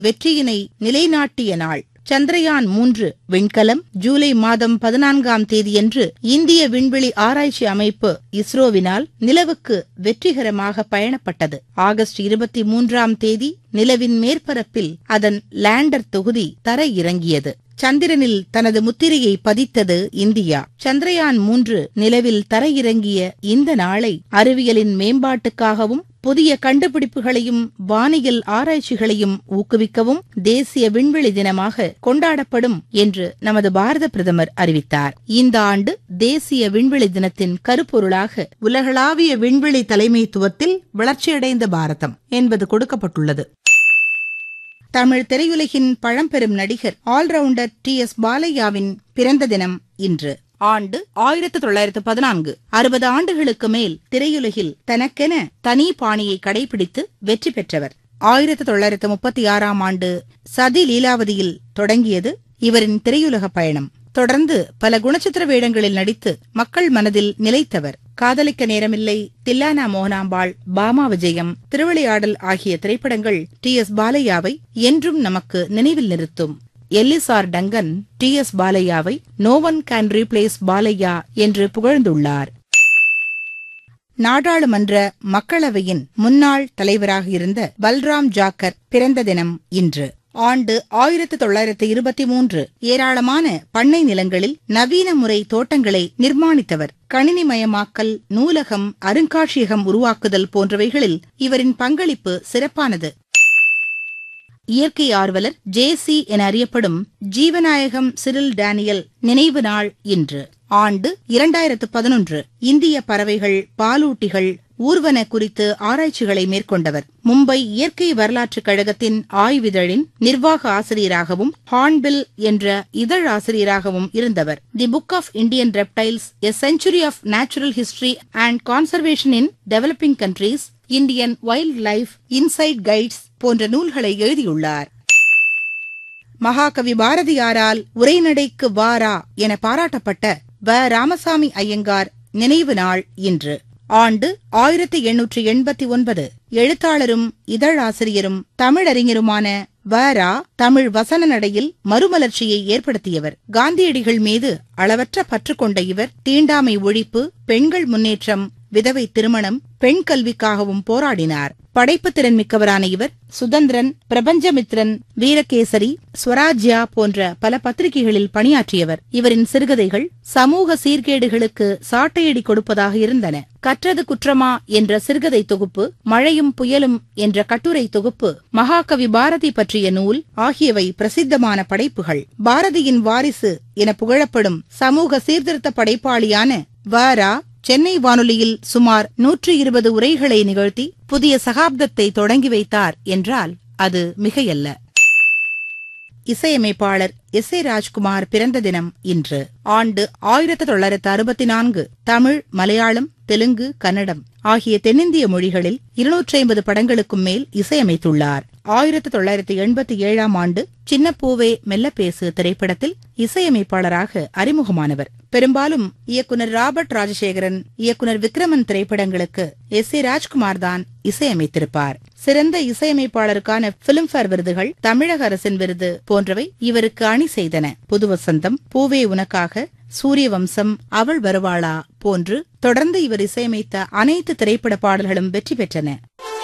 வெற்றியினை நிலைநாட்டிய நாள் சந்திரயான் மூன்று விண்கலம் ஜூலை மாதம் பதினான்காம் தேதியன்று இந்திய விண்வெளி ஆராய்ச்சி அமைப்பு இஸ்ரோவினால் நிலவுக்கு வெற்றிகரமாக பயணப்பட்டது ஆகஸ்ட் இருபத்தி மூன்றாம் தேதி நிலவின் மேற்பரப்பில் அதன் லேண்டர் தொகுதி தர இறங்கியது சந்திரனில் தனது முத்திரையை பதித்தது இந்தியா சந்திரயான் மூன்று நிலவில் தரையிறங்கிய இந்த நாளை அறிவியலின் மேம்பாட்டுக்காகவும் புதிய கண்டுபிடிப்புகளையும் வானியல் ஆராய்ச்சிகளையும் ஊக்குவிக்கவும் தேசிய விண்வெளி தினமாக கொண்டாடப்படும் என்று நமது பாரத பிரதமர் அறிவித்தார் இந்த ஆண்டு தேசிய விண்வெளி தினத்தின் கருப்பொருளாக உலகளாவிய விண்வெளி தலைமைத்துவத்தில் வளர்ச்சியடைந்த பாரதம் என்பது கொடுக்கப்பட்டுள்ளது தமிழ் திரையுலகின் பழம்பெரும் நடிகர் ஆல்ரவுண்டர் டி எஸ் பாலையாவின் பிறந்த தினம் இன்று ஆண்டு ஆயிரத்து தொள்ளாயிரத்து பதினான்கு அறுபது ஆண்டுகளுக்கு மேல் திரையுலகில் தனக்கென தனி பாணியை கடைபிடித்து வெற்றி பெற்றவர் ஆயிரத்து தொள்ளாயிரத்து முப்பத்தி ஆறாம் ஆண்டு சதி லீலாவதியில் தொடங்கியது இவரின் திரையுலக பயணம் தொடர்ந்து பல குணச்சித்திர வேடங்களில் நடித்து மக்கள் மனதில் நிலைத்தவர் காதலிக்க நேரமில்லை தில்லானா மோகனாம்பாள் பாமா விஜயம் திருவிளையாடல் ஆகிய திரைப்படங்கள் டி எஸ் பாலையாவை என்றும் நமக்கு நினைவில் நிறுத்தும் எல்லிசார் டங்கன் டி எஸ் பாலையாவை no one can replace Balaiah என்று புகழ்ந்துள்ளார் நாடாளுமன்ற மக்களவையின் முன்னாள் தலைவராக இருந்த பல்ராம் ஜாக்கர் பிறந்த தினம் இன்று ஆண்டு ஆயிரத்து தொள்ளாயிரத்து இருபத்தி மூன்று ஏராளமான பண்ணை நிலங்களில் நவீன முறை தோட்டங்களை நிர்மாணித்தவர் கணினிமயமாக்கல் நூலகம் அருங்காட்சியகம் உருவாக்குதல் போன்றவைகளில் இவரின் பங்களிப்பு சிறப்பானது இயற்கை ஆர்வலர் ஜேசி என அறியப்படும் ஜீவநாயகம் சிரில் டேனியல் நினைவு நாள் இன்று ஆண்டு இரண்டாயிரத்து பதினொன்று இந்திய பறவைகள் பாலூட்டிகள் ஊர்வன குறித்து ஆராய்ச்சிகளை மேற்கொண்டவர் மும்பை இயற்கை வரலாற்றுக் கழகத்தின் ஆய்விதழின் நிர்வாக ஆசிரியராகவும் ஹார்ன்பில் என்ற இதழ் ஆசிரியராகவும் இருந்தவர் the book of Indian reptiles a century of natural history and conservation in developing countries Indian wild life insight guides போன்ற நூல்களை எழுதியுள்ளார் மகாகவி பாரதியாரால் உரைநடைக்கு வாரா என பாராட்டப்பட்ட வ ராமசாமி ஐயங்கார் நினைவு நாள் இன்று ஆண்டு ஆயிரத்தி எண்ணூற்று எண்பத்தி ஒன்பது எழுத்தாளரும் இதழாசிரியரும் தமிழறிஞருமான வரா தமிழ் வசன நடையில் மறுமலர்ச்சியை ஏற்படுத்தியவர் காந்தியடிகள் மீது அளவற்ற பற்று கொண்ட இவர் தீண்டாமை ஒழிப்பு பெண்கள் முன்னேற்றம் விதவை திருமணம் பெண் கல்விக்காகவும் போராடினார் படைப்பு திறன் மிக்கவரான இவர் சுதந்திரன் பிரபஞ்சமித்ரன் வீரகேசரி ஸ்வராஜ்யா போன்ற பல பத்திரிகைகளில் பணியாற்றியவர் இவரின் சிறுகதைகள் சமூக சீர்கேடுகளுக்கு சாட்டையடி கொடுப்பதாக இருந்தன கற்றது குற்றமா என்ற சிறுகதை தொகுப்பு மழையும் புயலும் என்ற கட்டுரை தொகுப்பு மகாகவி பாரதி பற்றிய நூல் ஆகியவை பிரசித்தமான படைப்புகள் பாரதியின் வாரிசு என புகழப்படும் சமூக சீர்திருத்த படைப்பாளியான வரா சென்னை வானொலியில் சுமார் நூற்றி இருபது உரைகளை நிகழ்த்தி புதிய சகாப்தத்தை தொடங்கி வைத்தார் என்றால் அது மிகையல்ல இசையமைப்பாளர் எஸ் ஏ ராஜ்குமார் பிறந்த தினம் இன்று ஆண்டு ஆயிரத்தி தொள்ளாயிரத்து அறுபத்தி நான்கு தமிழ் மலையாளம் தெலுங்கு கன்னடம் ஆகிய தென்னிந்திய மொழிகளில் இருநூற்றி ஐம்பது படங்களுக்கும் மேல் இசையமைத்துள்ளார் ஆயிரத்தி தொள்ளாயிரத்தி எண்பத்தி ஏழாம் ஆண்டு சின்ன பூவே மெல்ல பேசு திரைப்படத்தில் இசையமைப்பாளராக அறிமுகமானவர் பெரும்பாலும் இயக்குனர் ராபர்ட் ராஜசேகரன் இயக்குனர் விக்ரமன் திரைப்படங்களுக்கு எஸ் ஏ ராஜ்குமார் தான் இசையமைத்திருப்பார் சிறந்த இசையமைப்பாளருக்கான பிலிம்பேர் விருதுகள் தமிழக அரசின் விருது போன்றவை இவருக்கு அணி செய்தன புது வசந்தம் பூவே உனக்காக சூரிய வம்சம் அவள் வருவாளா போன்று தொடர்ந்து இவர் இசையமைத்த அனைத்து திரைப்பட பாடல்களும் வெற்றி பெற்றன